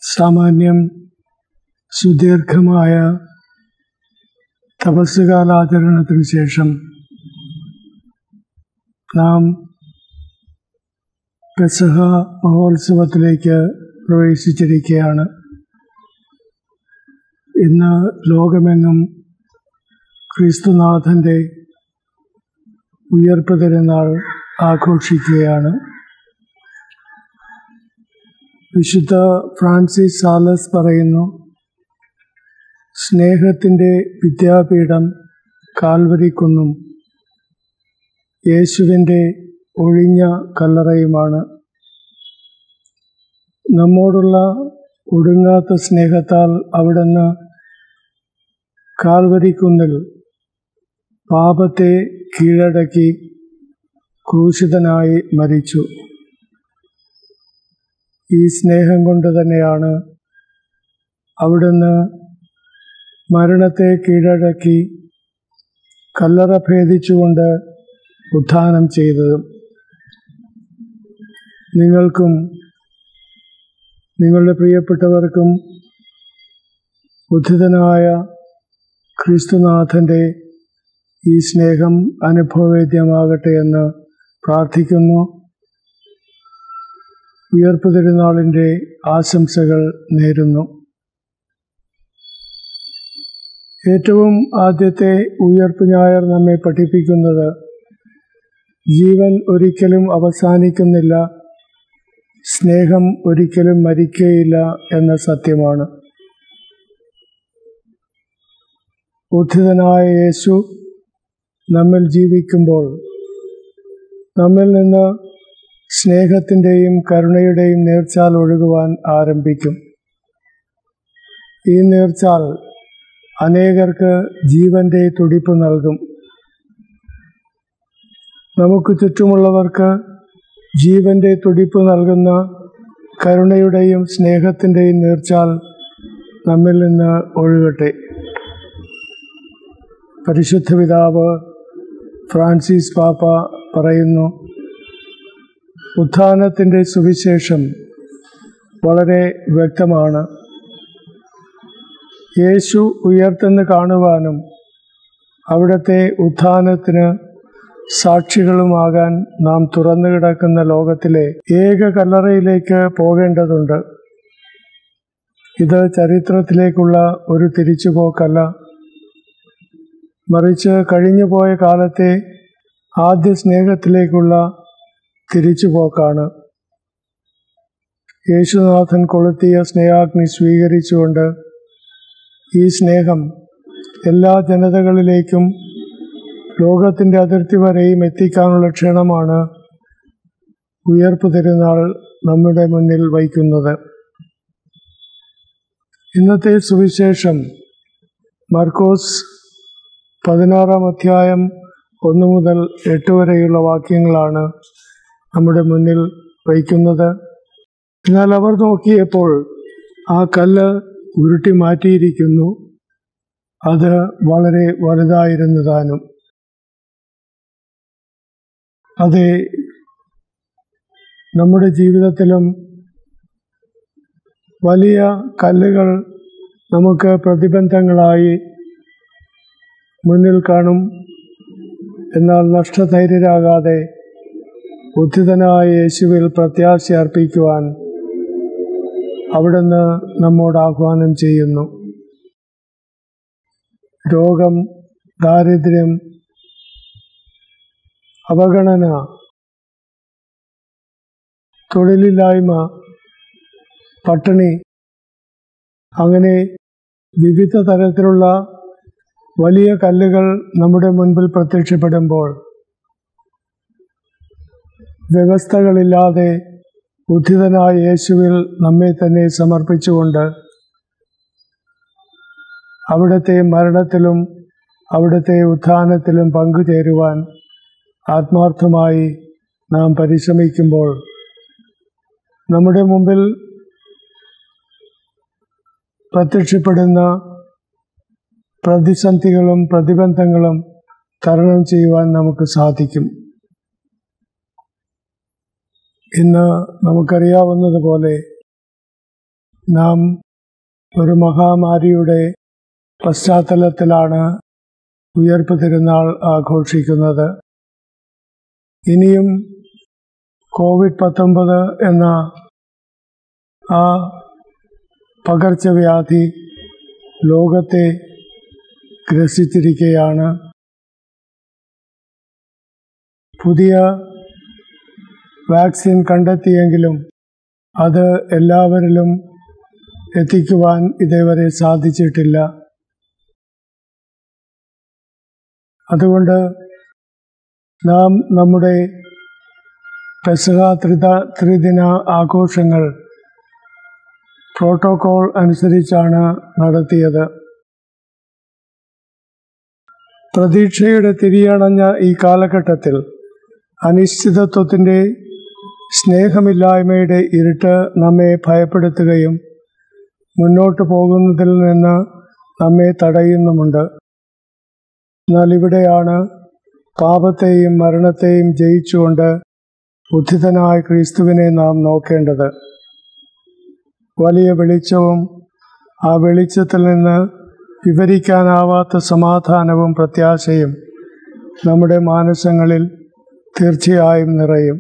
സാമാന്യം സുദീർഘമായ തപസ്സുകാലാചരണത്തിന് ശേഷം നാം പെസഹ മഹോത്സവത്തിലേക്ക് പ്രവേശിച്ചിരിക്കുകയാണ് ഇന്ന് ലോകമെങ്ങും ക്രിസ്തുനാഥൻ്റെ ഉയർപ്പ് തിരുനാൾ ആഘോഷിക്കുകയാണ് വിശുദ്ധ ഫ്രാൻസിസ് സാലസ് പറയുന്നു സ്നേഹത്തിൻ്റെ വിദ്യാപീഠം കാൽവരിക്കുന്നും യേശുവിൻ്റെ ഒഴിഞ്ഞ കല്ലറയുമാണ് നമ്മോടുള്ള ഒടുങ്ങാത്ത സ്നേഹത്താൽ അവിടുന്ന് കാൽവരിക്കുന്നിൽ പാപത്തെ കീഴടക്കി ക്രൂശിതനായി മരിച്ചു ഈ സ്നേഹം കൊണ്ട് തന്നെയാണ് അവിടുന്ന് മരണത്തെ കീഴടക്കി കല്ലറ ഭേദിച്ചുകൊണ്ട് ഉത്ഥാനം ചെയ്തതും നിങ്ങൾക്കും നിങ്ങളുടെ പ്രിയപ്പെട്ടവർക്കും ഉദ്ധിതനായ ക്രിസ്തുനാഥൻ്റെ ഈ സ്നേഹം അനുഭവവേദ്യമാകട്ടെ എന്ന് പ്രാർത്ഥിക്കുന്നു ഉയർപ്പ് തിരുനാളിൻ്റെ ആശംസകൾ നേരുന്നു ഏറ്റവും ആദ്യത്തെ ഉയർപ്പ് ഞായർ നമ്മെ പഠിപ്പിക്കുന്നത് ജീവൻ ഒരിക്കലും അവസാനിക്കുന്നില്ല സ്നേഹം ഒരിക്കലും മരിക്കുകയില്ല എന്ന സത്യമാണ് ഉദ്ധിതനായ യേശു നമ്മിൽ ജീവിക്കുമ്പോൾ നമ്മിൽ നിന്ന് സ്നേഹത്തിൻ്റെയും കരുണയുടെയും നേർച്ചാൽ ഒഴുകുവാൻ ആരംഭിക്കും ഈ നേർച്ചാൽ അനേകർക്ക് ജീവന്റെ തുടിപ്പ് നൽകും നമുക്ക് ചുറ്റുമുള്ളവർക്ക് ജീവന്റെ തുടിപ്പ് നൽകുന്ന കരുണയുടെയും സ്നേഹത്തിൻ്റെയും നേർച്ചാൽ നമ്മിൽ നിന്ന് ഒഴുകട്ടെ പരിശുദ്ധ പിതാവ് ഫ്രാൻസിസ് പാപ്പ പറയുന്നു ഉത്ഥാനത്തിൻ്റെ സുവിശേഷം വളരെ വ്യക്തമാണ് യേശു ഉയർത്തെന്ന് കാണുവാനും അവിടുത്തെ ഉത്ഥാനത്തിന് സാക്ഷികളുമാകാൻ നാം തുറന്നു കിടക്കുന്ന ലോകത്തിലെ ഏക കല്ലറയിലേക്ക് പോകേണ്ടതുണ്ട് ഇത് ചരിത്രത്തിലേക്കുള്ള ഒരു തിരിച്ചുപോക്കല്ല മറിച്ച് കഴിഞ്ഞുപോയ കാലത്തെ ആദ്യ സ്നേഹത്തിലേക്കുള്ള തിരിച്ചുപോക്കാണ് യേശുനാഥൻ കൊളുത്തിയ സ്നേഹാഗ്നി സ്വീകരിച്ചുകൊണ്ട് ഈ സ്നേഹം എല്ലാ ജനതകളിലേക്കും ലോകത്തിൻ്റെ അതിർത്തി വരെയും എത്തിക്കാനുള്ള ക്ഷണമാണ് ഉയർപ്പ് തിരുനാൾ നമ്മുടെ മുന്നിൽ വയ്ക്കുന്നത് ഇന്നത്തെ സുവിശേഷം മർക്കോസ് പതിനാറാം അധ്യായം ഒന്ന് മുതൽ എട്ട് വരെയുള്ള വാക്യങ്ങളാണ് നമ്മുടെ മുന്നിൽ വയ്ക്കുന്നത് എന്നാൽ അവർ നോക്കിയപ്പോൾ ആ കല്ല് ഉരുട്ടി മാറ്റിയിരിക്കുന്നു അത് വളരെ വലുതായിരുന്നു താനും അതെ നമ്മുടെ ജീവിതത്തിലും വലിയ കല്ലുകൾ നമുക്ക് പ്രതിബന്ധങ്ങളായി മുന്നിൽ കാണും എന്നാൽ നഷ്ടധൈര്യരാകാതെ ഉദ്ധിതനായ യേശുവിൽ പ്രത്യാശ അർപ്പിക്കുവാൻ അവിടുന്ന് നമ്മോട് ആഹ്വാനം ചെയ്യുന്നു രോഗം ദാരിദ്ര്യം അവഗണന തൊഴിലില്ലായ്മ പട്ടിണി അങ്ങനെ വിവിധ തരത്തിലുള്ള വലിയ കല്ലുകൾ നമ്മുടെ മുൻപിൽ പ്രത്യക്ഷപ്പെടുമ്പോൾ വ്യവസ്ഥകളില്ലാതെ ഉദ്ധിതനായ യേശുവിൽ നമ്മെ തന്നെ സമർപ്പിച്ചുകൊണ്ട് അവിടുത്തെ മരണത്തിലും അവിടുത്തെ ഉത്ഥാനത്തിലും പങ്കുചേരുവാൻ ആത്മാർത്ഥമായി നാം പരിശ്രമിക്കുമ്പോൾ നമ്മുടെ മുമ്പിൽ പ്രത്യക്ഷപ്പെടുന്ന പ്രതിസന്ധികളും പ്രതിബന്ധങ്ങളും തരണം ചെയ്യുവാൻ നമുക്ക് സാധിക്കും ഇന്ന് നമുക്കറിയാവുന്നതുപോലെ നാം ഒരു മഹാമാരിയുടെ പശ്ചാത്തലത്തിലാണ് ഉയർപ്പ് തിരുനാൾ ആഘോഷിക്കുന്നത് ഇനിയും കോവിഡ് പത്തൊമ്പത് എന്ന ആ പകർച്ചവ്യാധി ലോകത്തെ ഗ്രസിച്ചിരിക്കുകയാണ് പുതിയ വാക്സിൻ കണ്ടെത്തിയെങ്കിലും അത് എല്ലാവരിലും എത്തിക്കുവാൻ ഇതേവരെ സാധിച്ചിട്ടില്ല അതുകൊണ്ട് നാം നമ്മുടെ പെസഹ ത്രിത ത്രിദിന ആഘോഷങ്ങൾ പ്രോട്ടോകോൾ അനുസരിച്ചാണ് നടത്തിയത് പ്രതീക്ഷയുടെ തിരിയണഞ്ഞ ഈ കാലഘട്ടത്തിൽ അനിശ്ചിതത്വത്തിൻ്റെ സ്നേഹമില്ലായ്മയുടെ ഇരുട്ട് നമ്മെ ഭയപ്പെടുത്തുകയും മുന്നോട്ട് പോകുന്നതിൽ നിന്ന് നമ്മെ തടയുന്നുമുണ്ട് എന്നാൽ ഇവിടെയാണ് പാപത്തെയും മരണത്തെയും ജയിച്ചുകൊണ്ട് ഉദ്ധിതനായ ക്രിസ്തുവിനെ നാം നോക്കേണ്ടത് വലിയ വെളിച്ചവും ആ വെളിച്ചത്തിൽ നിന്ന് വിവരിക്കാനാവാത്ത സമാധാനവും പ്രത്യാശയും നമ്മുടെ മാനസങ്ങളിൽ തീർച്ചയായും നിറയും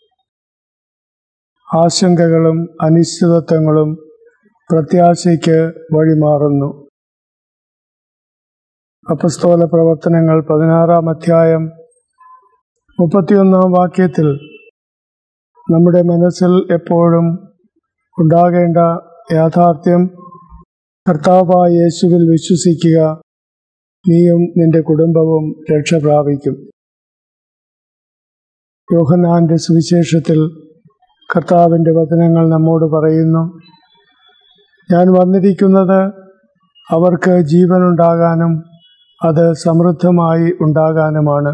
ആശങ്കകളും അനിശ്ചിതത്വങ്ങളും പ്രത്യാശയ്ക്ക് വഴിമാറുന്നു അപസ്തോല പ്രവർത്തനങ്ങൾ പതിനാറാം അധ്യായം മുപ്പത്തിയൊന്നാം വാക്യത്തിൽ നമ്മുടെ മനസ്സിൽ എപ്പോഴും ഉണ്ടാകേണ്ട യാഥാർത്ഥ്യം കർത്താവായ യേശുവിൽ വിശ്വസിക്കുക നീയും നിന്റെ കുടുംബവും രക്ഷ പ്രാപിക്കും യോഹന്നാന്റെ സുവിശേഷത്തിൽ കർത്താവിൻ്റെ വചനങ്ങൾ നമ്മോട് പറയുന്നു ഞാൻ വന്നിരിക്കുന്നത് അവർക്ക് ജീവനുണ്ടാകാനും അത് സമൃദ്ധമായി ഉണ്ടാകാനുമാണ്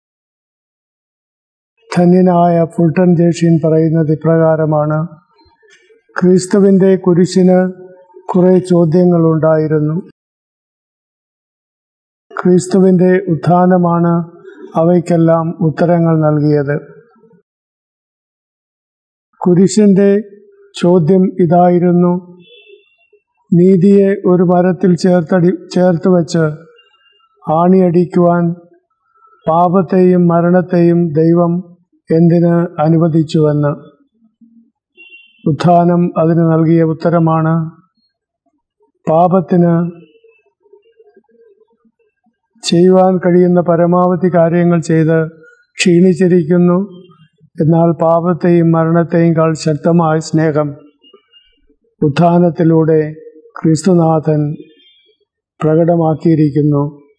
ധന്യനായ ഫുൾട്ടൻ ജേഷീൻ പറയുന്നത് ഇപ്രകാരമാണ് ക്രിസ്തുവിൻ്റെ കുരിശിന് കുറെ ചോദ്യങ്ങളുണ്ടായിരുന്നു ക്രിസ്തുവിൻ്റെ ഉത്ഥാനമാണ് അവയ്ക്കെല്ലാം ഉത്തരങ്ങൾ നൽകിയത് കുരിശിൻ്റെ ചോദ്യം ഇതായിരുന്നു നീതിയെ ഒരു മരത്തിൽ ചേർത്തടി ചേർത്ത് വച്ച് ആണിയടിക്കുവാൻ പാപത്തെയും മരണത്തെയും ദൈവം എന്തിന് അനുവദിച്ചുവെന്ന് ഉത്ഥാനം അതിന് നൽകിയ ഉത്തരമാണ് പാപത്തിന് ചെയ്യുവാൻ കഴിയുന്ന പരമാവധി കാര്യങ്ങൾ ചെയ്ത് ക്ഷീണിച്ചിരിക്കുന്നു എന്നാൽ പാപത്തെയും മരണത്തെയും കാൾ ശക്തമായ സ്നേഹം ഉത്ഥാനത്തിലൂടെ ക്രിസ്തുനാഥൻ പ്രകടമാക്കിയിരിക്കുന്നു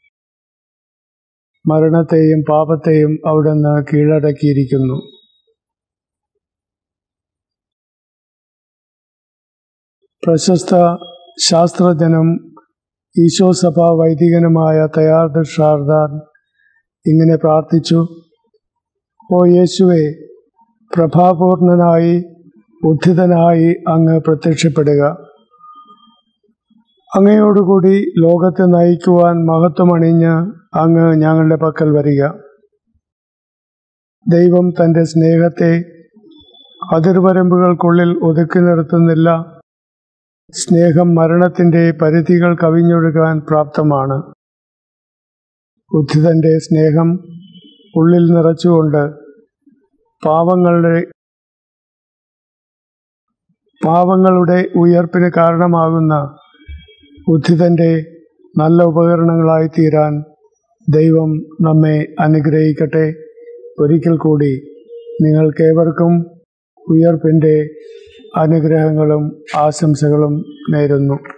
മരണത്തെയും പാപത്തെയും അവിടുന്ന് കീഴടക്കിയിരിക്കുന്നു പ്രശസ്ത ശാസ്ത്രജ്ഞനും ഈശോസഭ വൈദികനുമായ തയ്യാർ ഷാർദാൻ ഇങ്ങനെ പ്രാർത്ഥിച്ചു ഓ യേശുവെ പ്രഭാപൂർണനായി ഉദ്ധിതനായി അങ്ങ് പ്രത്യക്ഷപ്പെടുക അങ്ങയോടുകൂടി ലോകത്തെ നയിക്കുവാൻ മഹത്വമണിഞ്ഞ് അങ്ങ് ഞങ്ങളുടെ പക്കൽ വരിക ദൈവം തൻ്റെ സ്നേഹത്തെ അതിർവരമ്പുകൾക്കുള്ളിൽ ഒതുക്കി നിർത്തുന്നില്ല സ്നേഹം മരണത്തിൻ്റെ പരിധികൾ കവിഞ്ഞൊഴുകാൻ പ്രാപ്തമാണ് ഉദ്ധിതന്റെ സ്നേഹം ഉള്ളിൽ നിറച്ചുകൊണ്ട് പാവങ്ങളുടെ പാവങ്ങളുടെ ഉയർപ്പിന് കാരണമാകുന്ന ഉദ്ധിതന്റെ നല്ല ഉപകരണങ്ങളായി തീരാൻ ദൈവം നമ്മെ അനുഗ്രഹിക്കട്ടെ ഒരിക്കൽ കൂടി നിങ്ങൾക്കേവർക്കും ഉയർപ്പിൻ്റെ അനുഗ്രഹങ്ങളും ആശംസകളും നേരുന്നു